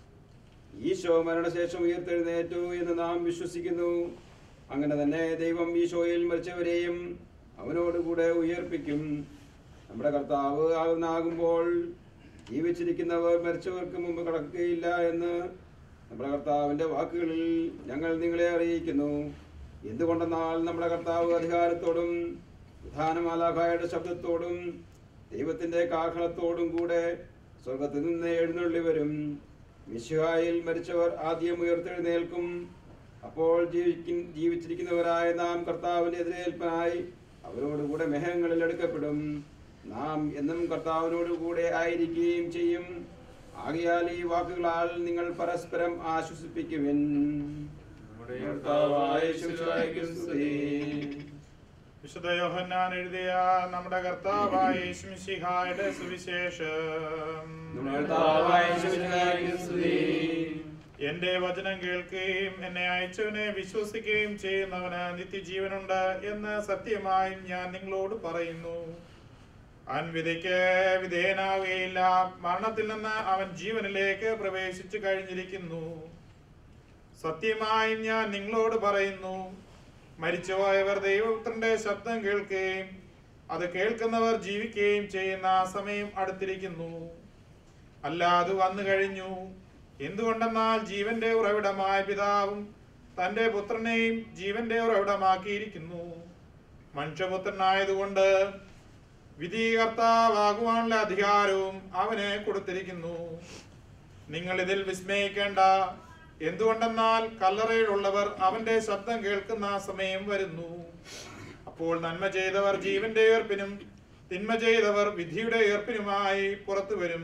ഈശോ മരണശേഷം ഉയർത്തെഴുന്നേറ്റു എന്ന് നാം വിശ്വസിക്കുന്നു അങ്ങനെ തന്നെ ദൈവം ഈശോയിൽ മരിച്ചവരെയും അവനോടുകൂടെ ഉയർപ്പിക്കും നമ്മുടെ കർത്താവ് ആകുന്നാകുമ്പോൾ ജീവിച്ചിരിക്കുന്നവർ മരിച്ചവർക്ക് മുമ്പ് കടക്കുകയില്ല എന്ന് നമ്മുടെ കർത്താവിന്റെ വാക്കുകളിൽ ഞങ്ങൾ നിങ്ങളെ അറിയിക്കുന്നു എന്തുകൊണ്ടെന്നാൽ നമ്മുടെ കർത്താവ് അധികാരത്തോടും പ്രധാനമാലാഖായുടെ ശബ്ദത്തോടും ദൈവത്തിന്റെ കാഹളത്തോടും കൂടെ സ്വർഗത്തിൽ നിന്ന് എഴുന്നള്ളി വരും മിശുഹായിൽ മരിച്ചവർ ആദ്യം ഉയർത്തെഴുന്നേൽക്കും അപ്പോൾ ജീവിക്കും ജീവിച്ചിരിക്കുന്നവരായ നാം കർത്താവിന്റെ എതിരേൽപ്പനായി അവരോടുകൂടെ മെഹങ്ങളിൽ എടുക്കപ്പെടും നാം എന്നും കർത്താവിനോട് കൂടെ ആയിരിക്കുകയും ചെയ്യും ആകയാൽ ഈ വാക്കുകളാൽ നിങ്ങൾ പരസ്പരം ആശ്വസിപ്പിക്കുവിൻ നമ്മുടെ കർത്താവായ യേശുമിശിഹായ്ക്ക് സ്തുതി. വിശുദ്ധ യോഹന്നാൻ എഴുതിയ നമ്മുടെ കർത്താവായ യേശുമിശിഹായുടെ സുവിശേഷം നമ്മുടെ കർത്താവായ യേശുമിശിഹായ്ക്ക് സ്തുതി. എന്റെ വചനം കേൾക്കുകയും എന്നെ അയച്ചവനെ വിശ്വസിക്കുകയും ചെയ്യുന്നവന് നിത്യജീവനുണ്ട് എന്ന് സത്യമായും ഞാൻ നിങ്ങളോട് പറയുന്നു അവൻ വിധിക്ക് വിധേയനാവുകയില്ല മരണത്തിൽ നിന്ന് അവൻ ജീവനിലേക്ക് പ്രവേശിച്ചു കഴിഞ്ഞിരിക്കുന്നു സത്യമായും ഞാൻ നിങ്ങളോട് പറയുന്നു മരിച്ചുപോയവർ ദൈവപുത്രന്റെ ശബ്ദം കേൾക്കുകയും അത് കേൾക്കുന്നവർ ജീവിക്കുകയും ചെയ്യുന്ന ആ സമയം അടുത്തിരിക്കുന്നു അല്ല അത് വന്നു കഴിഞ്ഞു എന്തുകൊണ്ടെന്നാൽ ജീവന്റെ ഉറവിടമായ പിതാവും തന്റെ പുത്രനെയും ജീവന്റെ ഉറവിടമാക്കിയിരിക്കുന്നു മനുഷ്യപുത്രനായതുകൊണ്ട് വിധികർത്താവാകുവാനുള്ള അധികാരവും അവന് കൊടുത്തിരിക്കുന്നു നിങ്ങൾ ഇതിൽ വിസ്മയിക്കേണ്ട എന്തുകൊണ്ടെന്നാൽ കല്ലറയിലുള്ളവർ അവന്റെ ശബ്ദം കേൾക്കുന്ന ആ സമയം വരുന്നു അപ്പോൾ നന്മ ചെയ്തവർ ജീവന്റെ ഏർപ്പിനും തിന്മ ചെയ്തവർ വിധിയുടെ ഏർപ്പിനുമായി പുറത്തു വരും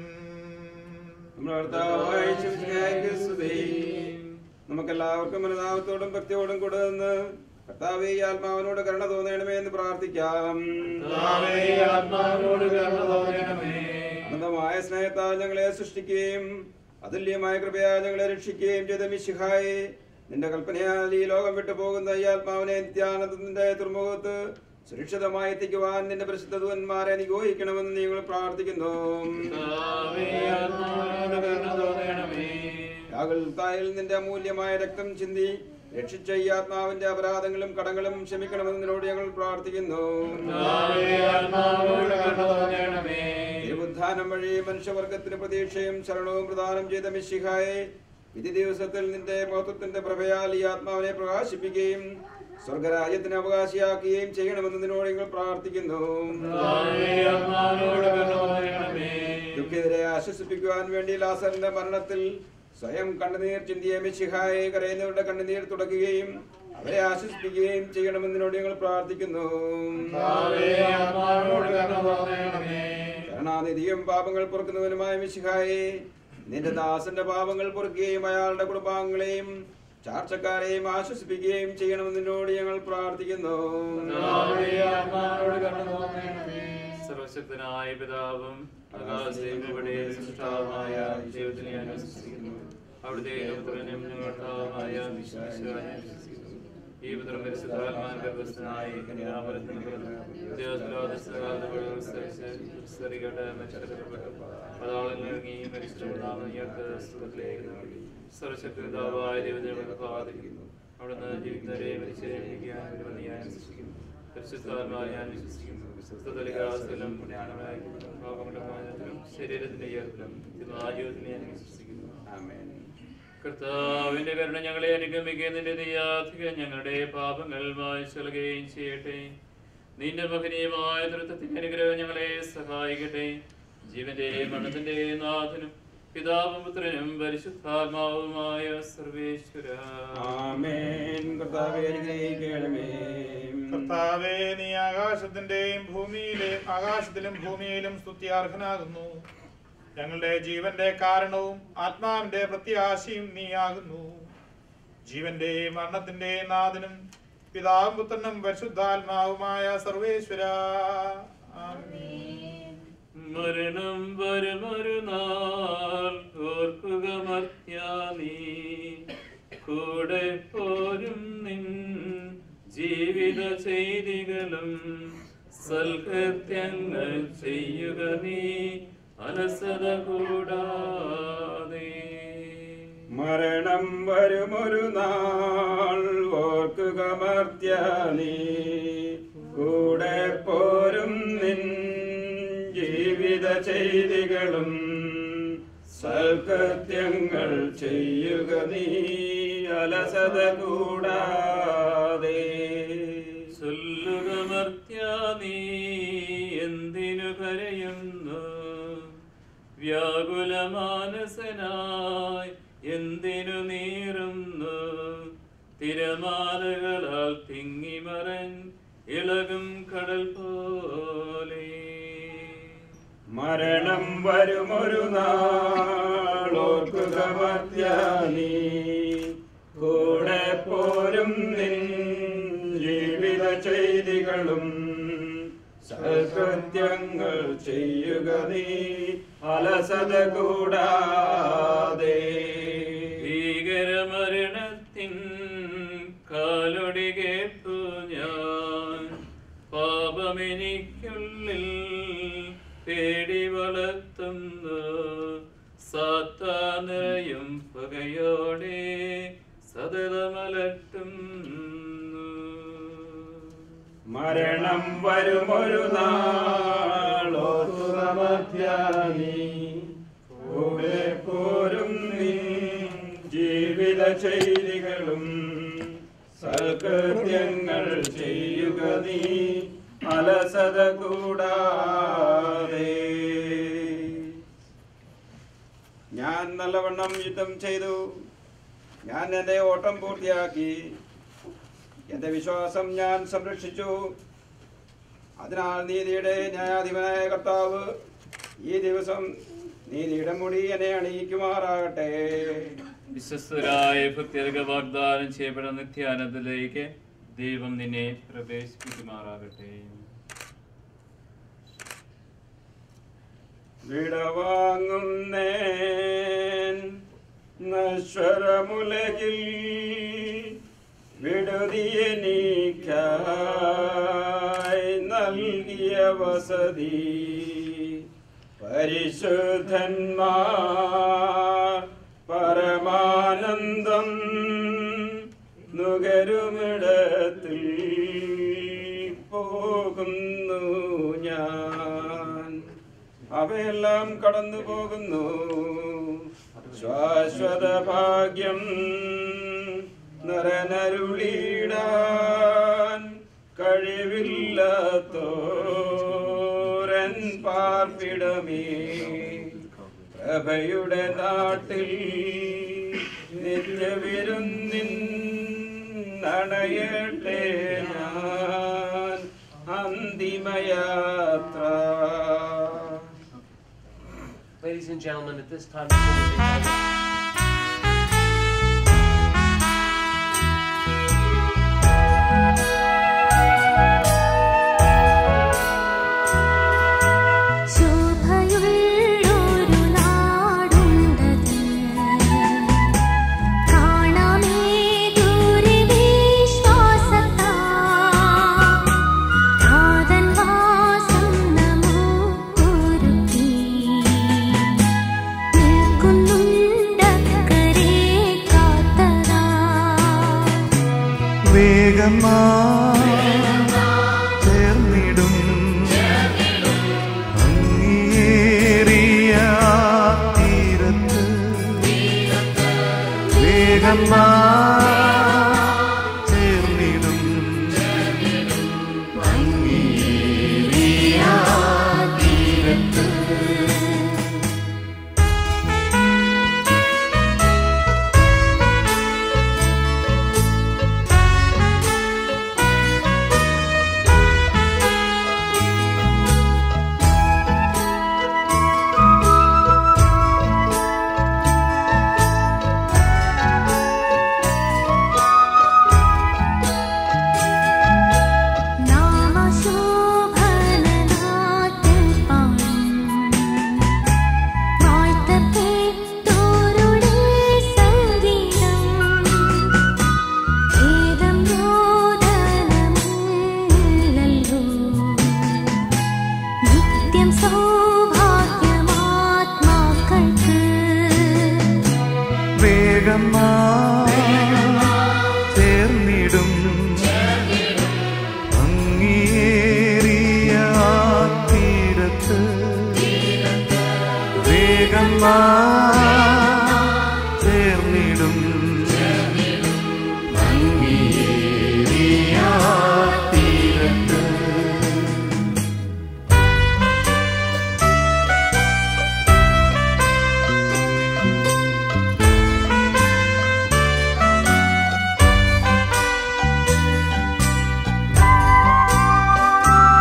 നമ്മുടെ കർത്താവായ യേശുമിശിഹായ്ക്ക് സ്തുതി. നമുക്കെല്ലാവർക്കും അനുതാപത്തോടും ഭക്തിയോടും കൂടെ നിന്ന് കർത്താവേ ഈ ആത്മാവിനോട് കരുണ തോന്നണമേ എന്ന് പ്രാർത്ഥിക്കാം കർത്താവേ, ആത്മാവിനോട് കരുണ തോന്നണമേ. അനന്തമായ സ്നേഹത്താൽ ഞങ്ങളെ സൃഷ്ടിക്കുകയും അതുല്യമായ കൃപയാൽ ഞങ്ങളെ രക്ഷിക്കുകയും ചെയ്ത മിശിഹായെ നിന്റെ കൽപ്പനയാൽ ഈ ലോകം വിട്ടു പോകുന്ന ഈ ആത്മാവിനെ നിത്യാനന്ദത്തിന്റെ തുറമുഖത്ത് സുരക്ഷിതമായി എത്തിക്കുവാൻ നിന്റെ പരിശുദ്ധ ദൂതന്മാരെ നിയോഗിക്കണമെന്ന് നിങ്ങൾ പ്രാർത്ഥിക്കുന്നു കർത്താവേ, ആത്മാവിനോട് കരുണ തോന്നണമേ. യാഗൽത്തായിൽ നിന്റെ അമൂല്യമായ രക്തം ചിന്തി രക്ഷിച്ച ഈ ആത്മാവിന്റെ അപരാധങ്ങളും കടങ്ങളും ക്ഷമിക്കണമെന്ന് നിന്നോട് ഞങ്ങൾ പ്രാർത്ഥിക്കുന്നു കർത്താവേ, ആത്മാവിനോട് കരുണ തോന്നണമേ. തിരുവുദ്ധാനം വഴി മനുഷ്യവർഗത്തിന് പ്രതീക്ഷയും ശരണവും പ്രദാനം ചെയ്ത മിശിഹായെ വിധി ദിവസത്തിൽ നിന്റെ മഹത്വത്തിന്റെ പ്രഭയാൽ ഈ ആത്മാവിനെ പ്രകാശിപ്പിക്കുകയും സ്വർഗരാജ്യത്തിന് അവകാശിയാക്കുകയും ചെയ്യണമെന്ന് നിന്നോട് ഞങ്ങൾ പ്രാർത്ഥിക്കുന്നു കർത്താവേ, ആത്മാവിനോട് കരുണ തോന്നണമേ. ദുഃഖിതരെ ആശ്വസിപ്പിക്കുവാൻ വേണ്ടി ലാസറിന്റെ മരണത്തിൽ സ്വയം കണ്ണുനീർ ചിന്തിയ മിശിഹായെ കരയുന്നവരുടെ കണ്ണുനീർ തുടക്കുകയും അവരെ ആശ്വസിപ്പിക്കുകയും ചെയ്യണമെന്ന് നിന്നോട് ഞങ്ങൾ പ്രാർത്ഥിക്കുന്നു കർത്താവേ, ആത്മാവിനോട് കരുണ തോന്നണമേ. കരുണാനിധിയും പാപങ്ങൾ പൊറുക്കുന്നവനുമായ മിശിഹായെ നിന്റെ ദാസന്റെ പാപങ്ങൾ പൊറുക്കുകയും അയാളുടെ കുടുംബാംഗങ്ങളെയും ചാർച്ചക്കാരെയും ആശ്വസിപ്പിക്കുകയും ചെയ്യണമെന്ന് നിന്നോട് ഞങ്ങൾ പ്രാർത്ഥിക്കുന്നു കർത്താവേ, ആത്മാവിനോട് കരുണ തോന്നണമേ. സർവശക്തനായ പിതാവും ആകാശത്തെയും ഭൂമിയുടെയും സൃഷ്ടാവുമായ ദൈവത്തിൽ ഞാൻ വിശ്വസിക്കുന്നു അവിടുത്തെ പുത്രനും ഞങ്ങൾക്കാവുമായ വിശ്വാസിയായി ഞാൻ വിശ്വസിക്കുന്നു ഈ പുത്രൻ പരിശുദ്ധാത്മാൻ ഗർഭസ്ഥനായി കന്യാമരത്തിൽ പിറന്നു. ദൈവത്തിലോദസ്സകാലത്തോട് സ്ത്രീകളുടെ മറ്റൊരു പതാളങ്ങൾ ഇറങ്ങി മരിച്ചിട്ടുണ്ടാകുന്ന ഇയാൾക്ക് സുഖത്തിലേക്ക് നൽകി സർവശക്തിതാവായ ദൈവത്തെ ബാധിക്കുന്നു അവിടുന്ന് ജീവിക്കുന്നവരെ മരിച്ചേക്കാൻ വരുമെന്ന് ഞാൻ വിശ്വസിക്കുന്നു പരിശുദ്ധാത്മാവ് ഞാൻ വിശ്വസിക്കുന്നു വിശുദ്ധലികാസലും ജ്ഞാനമായി പാപങ്ങളുടെ മോചനത്തിലും ശരീരത്തിന്റെ ഉയർത്തിലും ജീവിതത്തിൽ ഞാൻ വിശ്വസിക്കുന്നു ആമേൻ കർത്താവിന്റെ കരുണ ഞങ്ങളെ അനുഗമിക്കുന്നതിന്റെ ദയാധിക ഞങ്ങളുടെ പാപങ്ങൾ മായ്ച്ചൊല്ലുകയും ചെയ്യട്ടെ നിന്റെ മഹനീയമായ തൃത്വത്തിന്റെ അനുഗ്രഹം ഞങ്ങളെ സഹായിക്കട്ടെ ജീവന്റെ മരണത്തിന്റെ നാഥനും പിതാവും പുത്രനും പരിശുദ്ധാത്മാവുമായ സർവേശ്വര ആമേൻ കർത്താവേ അനുഗ്രഹിക്കണമേ കർത്താവേ നീ ആകാശത്തിന്റെയും ഭൂമിയിലെ ആകാശത്തിലും ഭൂമിയിലും സ്തുത്യാർഹനാകുന്നു ഞങ്ങളുടെ ജീവന്റെ കാരണവും ആത്മാവിന്റെ പ്രത്യാശയും നീയാകുന്നു ജീവന്റെയും മരണത്തിന്റെയും നാഥനും പിതാവും പുത്രനും പരിശുദ്ധാത്മാവുമായ സർവേശ്വര ആമേൻ. മരണം വരുമൊരു നാൾ ഓർക്കുക മർത്യാ നീ കൂടെ പോരും നിൻ ജീവിത ചെയ്തികളും സൽകൃത്യങ്ങൾ ചെയ്യുക നീ അലസത കൂടാതെ മരണം വരുമൊരു നാൾ ഓർക്കുക മർത്യ നീ കൂടെ പോരും നിൻ ജീവിത ചെയ്തികളും സൽകൃത്യങ്ങൾ ചെയ്യുക നീ അലസത കൂടാതെ ചൊല്ലുക മർത്യാ നീ എന്തിനു കരയുന്നു വ്യാകുല മാനസനായി എന്തിനു നീറുന്നു തിരമാലകളാൽ തിങ്ങിമറൻ ഇളകും കടൽ പോലെ മരണം വരുമൊരു നാളോർക്കുക മർത്യ നീ കൂടെ പോരും നിൻ ജീവിത ചെയ്തികളും സൽകൃത്യങ്ങൾ ചെയ്യുക നീ അലസത കൂടാതെ ഭീകരമരണത്തിൻ കാലൊടി കേട്ടു ഞാൻ പാപമെനിക്കുള്ളിൽ പേടി വളർത്തുന്നു സാത്താനയും പകയോടെ സതതമലട്ടുന്നു മരണം വരുമൊരു നാളോർക്കുക മർത്യ നീ കൂടെ പോരും നീ ജീവിത ചെയ്തികളും സൽകൃത്യങ്ങൾ ചെയ്യുക നീ അലസത കൂടാതെ ഞാൻ നല്ലവണ്ണം യുദ്ധം ചെയ്തു ഞാൻ എൻ്റെ ഓട്ടം പൂർത്തിയാക്കി എന്റെ വിശ്വാസം ഞാൻ സംരക്ഷിച്ചു അതിനാൽ നീതിയുടെ ന്യായാധിപനായ കർത്താവ് ഈ ദിവസം നീതിയുടെ മുടി എന്നെ അണിയിക്കുമാറാകട്ടെ വിശ്വസ്തരായ ഭക്തിയർഗ വാഗ്ദാനം ചെയ്യപ്പെടുന്ന നിത്യാനന്ദത്തിലേക്ക് ദൈവം നിന്നെ പ്രവേശിപ്പിക്കുമാറാകട്ടെ വിടവാങ്ങുന്നേൻ നശ്വരമുലകിൽ വിടുതിയെനിക്കായി നൽകിയ വസതി പരിശുദ്ധന്മാർ പരമാനന്ദം നുകരുമിടത്തിൽ പോകുന്നു ഞാൻ അവയെല്ലാം കടന്നു പോകുന്നു ശാശ്വത ഭാഗ്യം നരനരുളിടാൻ കഴിവില്ലാത്തോരൻ പാർപ്പിടമേ പ്രഭയുടെ നാട്ടിൽ നിത്യവിരുന്നിൻ അണയട്ടെ ഞാൻ അന്തിമയാത്ര Ladies and gentlemen, at this time, before we begin, ശോഭയുള്ളൊരു നാടുണ്ടത് കാണാമേ ദൂരെ വിശ്വാസത്താ കാതൻ വാസം നമുക്കൊരുക്കി നിൽക്കുന്നുണ്ടക്കരെ കാത്തതാ വേഗമാ ചേർന്നിടും അങ്ങേറിയ തീരത്ത് വേഗമാ ചേർന്നിടും അങ്ങേറിയ തീരത്ത് ും വേഗമാ ചേർന്നിടും അങ്ങേറിയ ആ തീരത്ത് വേഗമാ ചേർന്നിടും അങ്ങേറിയ ആ തീരത്ത്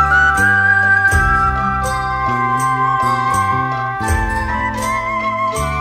ും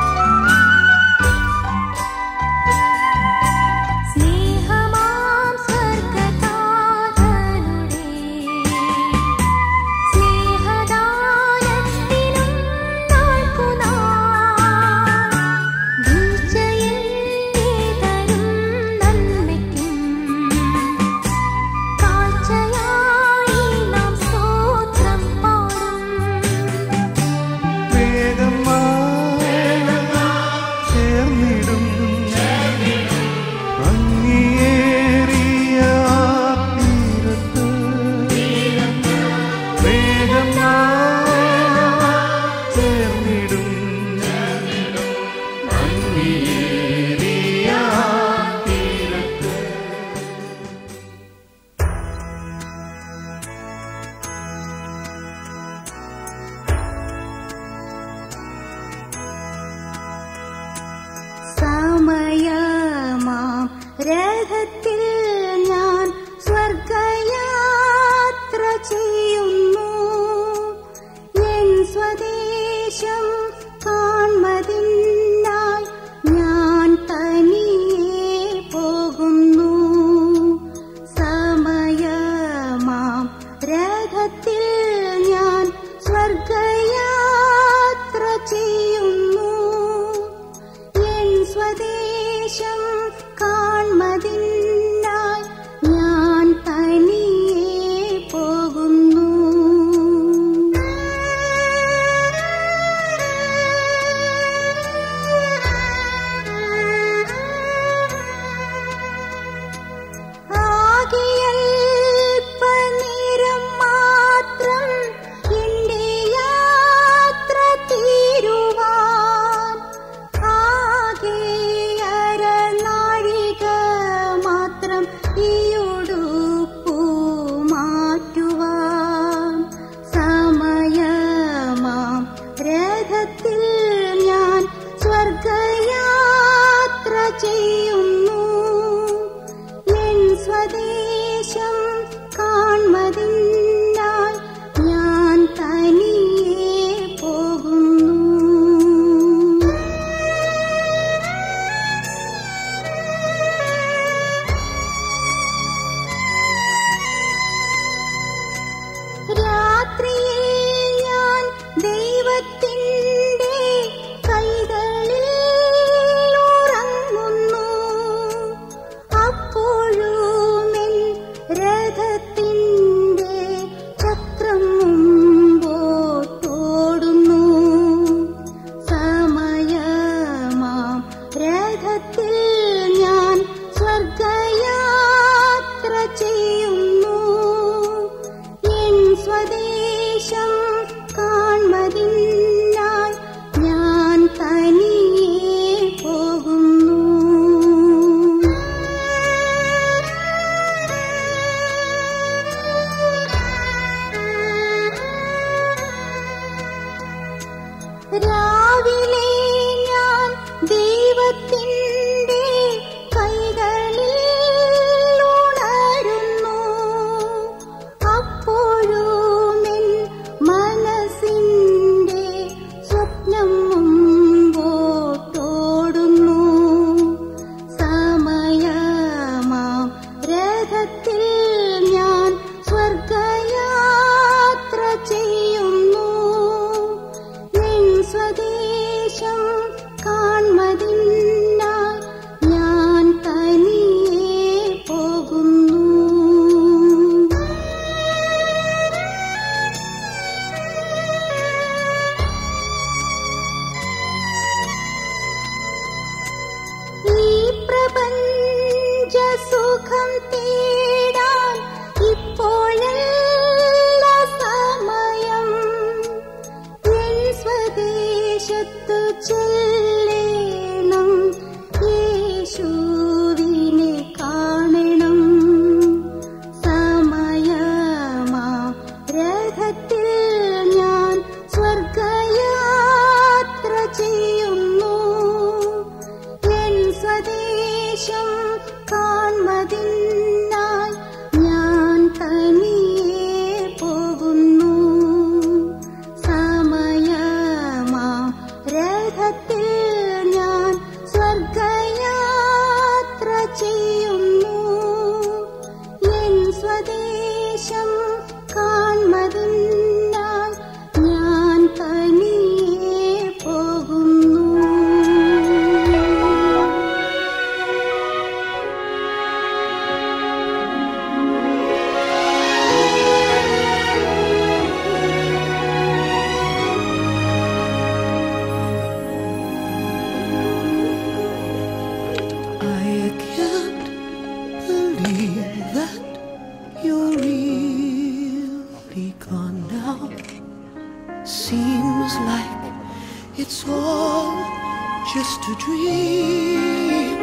seems like it's all just a dream.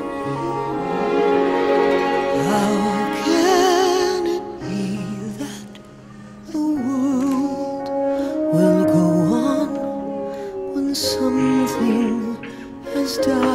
How can it be that the world will go on when something has died?